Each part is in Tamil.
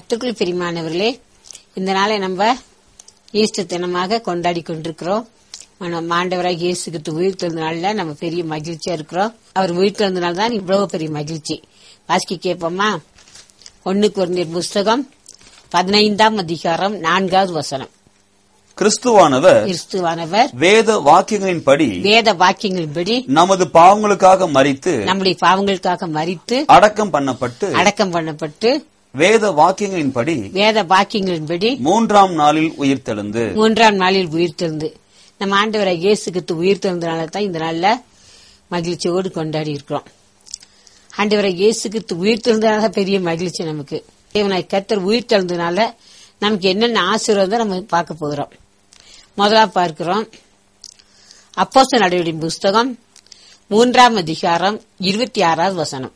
கத்துக்குள் பிரிமானவர்களே இந்த நாளை நம்ம ஈஸ்டர் தினமாக கொண்டாடி கொண்டிருக்கிறோம் நம்ம ஆண்டவராக இயேசுக்கு உயிர் திறந்த நாள்ல நம்ம பெரிய மகிழ்ச்சியா இருக்கிறோம் அவர் உயிர் திறந்த நாள் தான் இவ்வளவு பெரிய மகிழ்ச்சி வாசிக்க கேட்போமா ஒண்ணுக்கு ஒரு நீர் புஸ்தகம் பதினைந்தாம் அதிகாரம் நான்காவது வசனம் கிறிஸ்துவானவர் கிறிஸ்துவானவர் வேத வாக்கியங்களின்படி வேத வாக்கியங்களின்படி நமது பாவங்களுக்காக மறித்து நம்முடைய பாவங்களுக்காக மறித்து அடக்கம் பண்ணப்பட்டு அடக்கம் பண்ணப்பட்டு வேத வாக்கியங்களின்படி வேத வாக்கியங்களின்படி மூன்றாம் நாளில் உயிர்த்தெழுந்து மூன்றாம் நாளில் உயிர்த்தெழுந்து நம்ம ஆண்டவரை இயேசு கிறிஸ்து உயிர்த்தெழுந்தனால தான் இந்த நாள்ல மகிழ்ச்சியோடு கொண்டாடி இருக்கிறோம் ஆண்டவரை இயேசு கிறிஸ்து உயிர்த்தெழுந்தனால தான் பெரிய மகிழ்ச்சி நமக்கு தேவனாய் கத்தர் உயிர்த்தெழுந்தனால நமக்கு என்னென்ன ஆசீர்வாதம் நம்ம பார்க்க போகிறோம் முதலா பார்க்கிறோம் அப்போஸ்தலர் நடவடிக்கை புஸ்தகம் மூன்றாம் அதிகாரம் இருபத்தி ஆறாவது வசனம்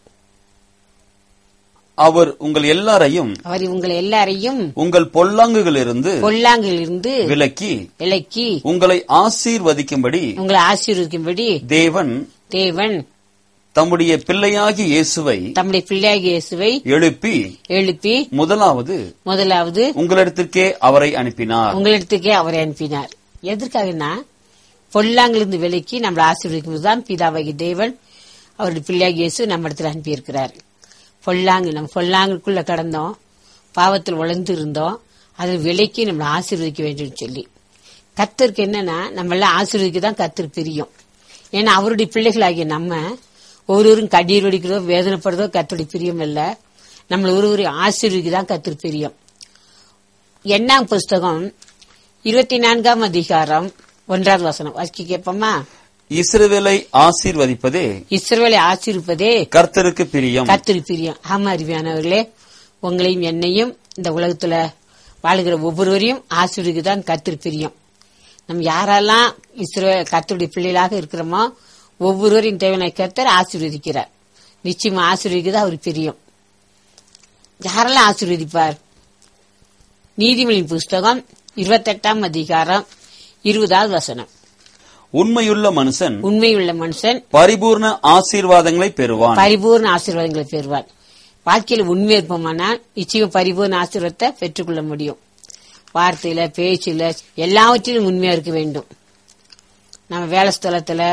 அவர் உங்கள் எல்லாரையும் அவர் உங்களை எல்லாரையும் உங்கள் பொல்லாங்குகளிலிருந்து பொல்லாங்கிலிருந்து விலக்கி விலக்கி உங்களை ஆசீர்வதிக்கும்படி உங்களை ஆசீர்வதிக்கும்படி தேவன் தேவன் தம்முடைய பிள்ளையாகி இயேசுவை தம்முடைய பிள்ளையாகிய இயேசுவை எழுப்பி எழுப்பி முதலாவது முதலாவது உங்களிடத்திற்கே அவரை அனுப்பினார் உங்களிடத்துக்கே அவரை அனுப்பினார் எதற்காகனா பொல்லாங்கிலிருந்து விலக்கி நம்மளை ஆசீர்வதிக்கும் தான் பிதாவாகி தேவன் அவருடைய பிள்ளையாகி இயேசு நம்ம இடத்துல அனுப்பியிருக்கிறார் பொல்லாங்கு நம்ம பொல்லாங்குக்குள்ள கடந்தோம் பாவத்தில் உழந்து இருந்தோம் அதில் விலைக்கு நம்மளை ஆசீர்வதிக்க வேண்டும் சொல்லி கத்தருக்கு என்னன்னா நம்ம எல்லாம் ஆசீர்வதிக்க தான் கத்தருக்கு தெரியும் ஏன்னா அவருடைய பிள்ளைகளாகிய நம்ம ஒருவரும் கண்ணீர் வடிக்கிறதோ வேதனைப்படுறதோ கத்தருடைய பிரியம் இல்ல நம்மள ஒருவரையும் ஆசீர்வதிக்க தான் கத்தருக்கு பிரியம் எண்ணாம் புஸ்தகம் இருபத்தி நான்காம் அதிகாரம் ஒன்றாவது வசனம் வாசிக்க கேட்போமா இஸ்ரவேலை ஆசீர்வதிப்பதே இஸ்ரவேலை ஆசீர்வதிப்பதே கர்த்தருக்கு பிரியம் கர்த்தர் பிரியம் ஆமா அருமையானவர்களே உங்களையும் என்னையும் இந்த உலகத்துல வாழுகிற ஒவ்வொருவரையும் ஆசீர்வதிக்கு தான் கர்த்தர் பிரியம் நம்ம யாரெல்லாம் இஸ்ரோ கர்த்தருடைய பிள்ளைகளாக இருக்கிறோமோ ஒவ்வொருவரையும் தேவனை கர்த்தர் ஆசீர்வதிக்கிறார் நிச்சயமா ஆசீர்வதிக்கிறது அவர் பிரியம் யாரெல்லாம் ஆசீர்வதிப்பார் நீதிமொழி புஸ்தகம் இருபத்தெட்டாம் அதிகாரம் இருபதாவது வசனம் உண்மையுள்ள மனுஷன் உண்மையுள்ள மனுஷன் பரிபூர்ண ஆசீர்வாதங்களை பெறுவான் பரிபூர்ண ஆசீர்வாதங்களை பெறுவார் வாழ்க்கையில உண்மை இருப்போமானால் நிச்சயம் பரிபூர்ண ஆசீர்வாதத்தை பெற்றுக்கொள்ள முடியும் வார்த்தையில பேச்சில எல்லாவற்றிலும் உண்மையா இருக்க வேண்டும் நம்ம வேலை ஸ்தலத்துல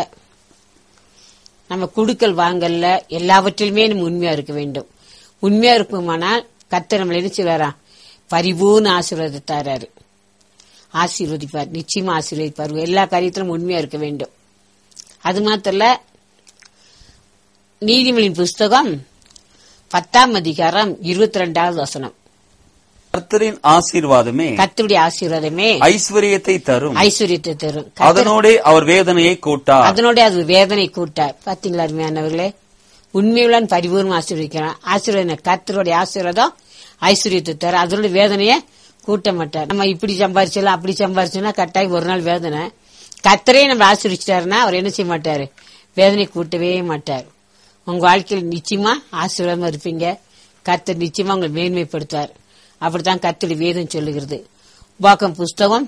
நம்ம குடுக்கல் வாங்கல்ல எல்லாவற்றிலுமே நம்ம உண்மையா இருக்க வேண்டும் உண்மையா இருப்போமானால் கர்த்தர் நம்மளை என்ன செய்வாரா பரிபூர்ண ஆசீர்வாதத்தை தராரு ஆசீர்வதிப்பார் நிச்சயமா ஆசீர்வதிப்பார் எல்லா காரியத்திலும் உண்மையா இருக்க வேண்டும் அது மாத்திரல நீதிமொழியின் புஸ்தகம் பத்தாம் அதிகாரம் இருபத்தி ரெண்டாவது வசனம் கர்த்தரின் ஆசீர்வாதமே கர்த்தருடைய ஆசீர்வாதமே ஐஸ்வர்யத்தை தரும் ஐஸ்வர்யத்தை தரும் கர்த்தர் அதனோடே அவர் வேதனையை கூட்டார் அதனோட அது வேதனை கூட்டார் பாத்தீங்களா அருமையானவர்களே உண்மையுடன் பரிபூர்ணம் ஆசீர்வதிக்கிறார் ஆசீர்வாதம் கர்த்தருடைய ஆசீர்வாதம் ஐஸ்வர்யத்தை தர அதனோட வேதனையை கூட்ட மாட்டார் நம்ம இப்படி சம்பாரிச்சலாம் அப்படி சம்பாரிச்சோம்னா கட்டாயம் ஒரு நாள் வேதனை கர்த்தரே நம்ம ஆசீர்வதிச்சிட்டாருன்னா அவர் என்ன செய்ய மாட்டாரு வேதனை கூட்டவே மாட்டார் உங்க வாழ்க்கையில் நிச்சயமா ஆசீர்வாதமா இருப்பீங்க கர்த்தர் நிச்சயமா உங்களை மேன்மைப்படுத்துவார் அப்படித்தான் கர்த்தருடைய வேதம் சொல்லுகிறது உபாகம் புஸ்தகம்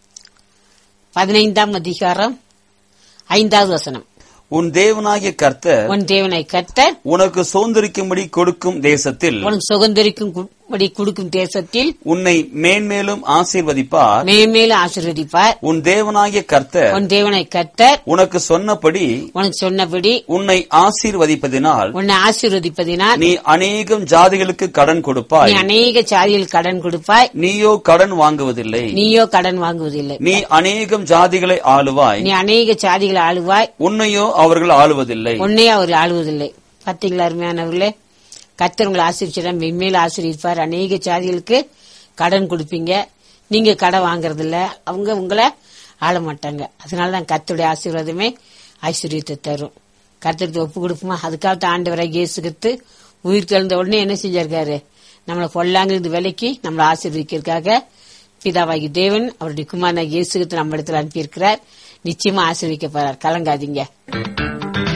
பதினைந்தாம் அதிகாரம் ஐந்தாவது வசனம் உன் தேவனாகிய கர்த்தர் உன் தேவனை கர்த்தர் உனக்கு சுதந்திரிக்கும்படி கொடுக்கும் தேசத்தில் உனக்கு சுகந்தரிக்கும் படி கொடுக்கும் தேசத்தில் உன்னை மேன்மேலும் ஆசீர்வதிப்பார் மேன்மேலும் ஆசீர்வதிப்பார் உன் தேவனாகிய கர்த்தர் உன் தேவனை கர்த்தர் உனக்கு சொன்னபடி உனக்கு சொன்னபடி உன்னை ஆசீர்வதிப்பதினால் உன்னை ஆசீர்வதிப்பதினால் நீ அநேகம் ஜாதிகளுக்கு கடன் கொடுப்பாய் நீ அநேக சாதியில் கடன் கொடுப்பாய் நீயோ கடன் வாங்குவதில்லை நீயோ கடன் வாங்குவதில்லை நீ அநேகம் ஜாதிகளை ஆளுவாய் நீ அநேக சாதிகளை ஆளுவாய் உன்னையோ அவர்கள் ஆளுவதில்லை உன்னை அவர் ஆளுவதில்லை பாத்தீங்களா அருமையானவர்களே கர்த்தர் உங்களை ஆசிரிச்சிட மென்மேல் ஆசிரியப்பார் அநேக சாதிகளுக்கு கடன் கொடுப்பீங்க நீங்க கடன் வாங்குறது இல்ல அவங்க உங்களை ஆள மாட்டாங்க அதனாலதான் கர்த்தருடைய ஆசீர்வாதமே ஐஸ்வர்யத்தை தரும் கர்த்தருக்கு ஒப்பு கொடுப்போமா அதுக்காக ஆண்டவராக இயேசுகித்து உயிர் தெழுந்த உடனே என்ன செஞ்சிருக்காரு நம்மளை பொல்லாங்கிருந்து விலைக்கு நம்மளை ஆசீர்வதிக்கிறதுக்காக பிதாவாகி தேவன் அவருடைய குமாரனாக இயேசுகித்து நம்ம இடத்துல அனுப்பியிருக்கிறார் நிச்சயமா ஆசீர்விக்க போறார் கலங்காதீங்க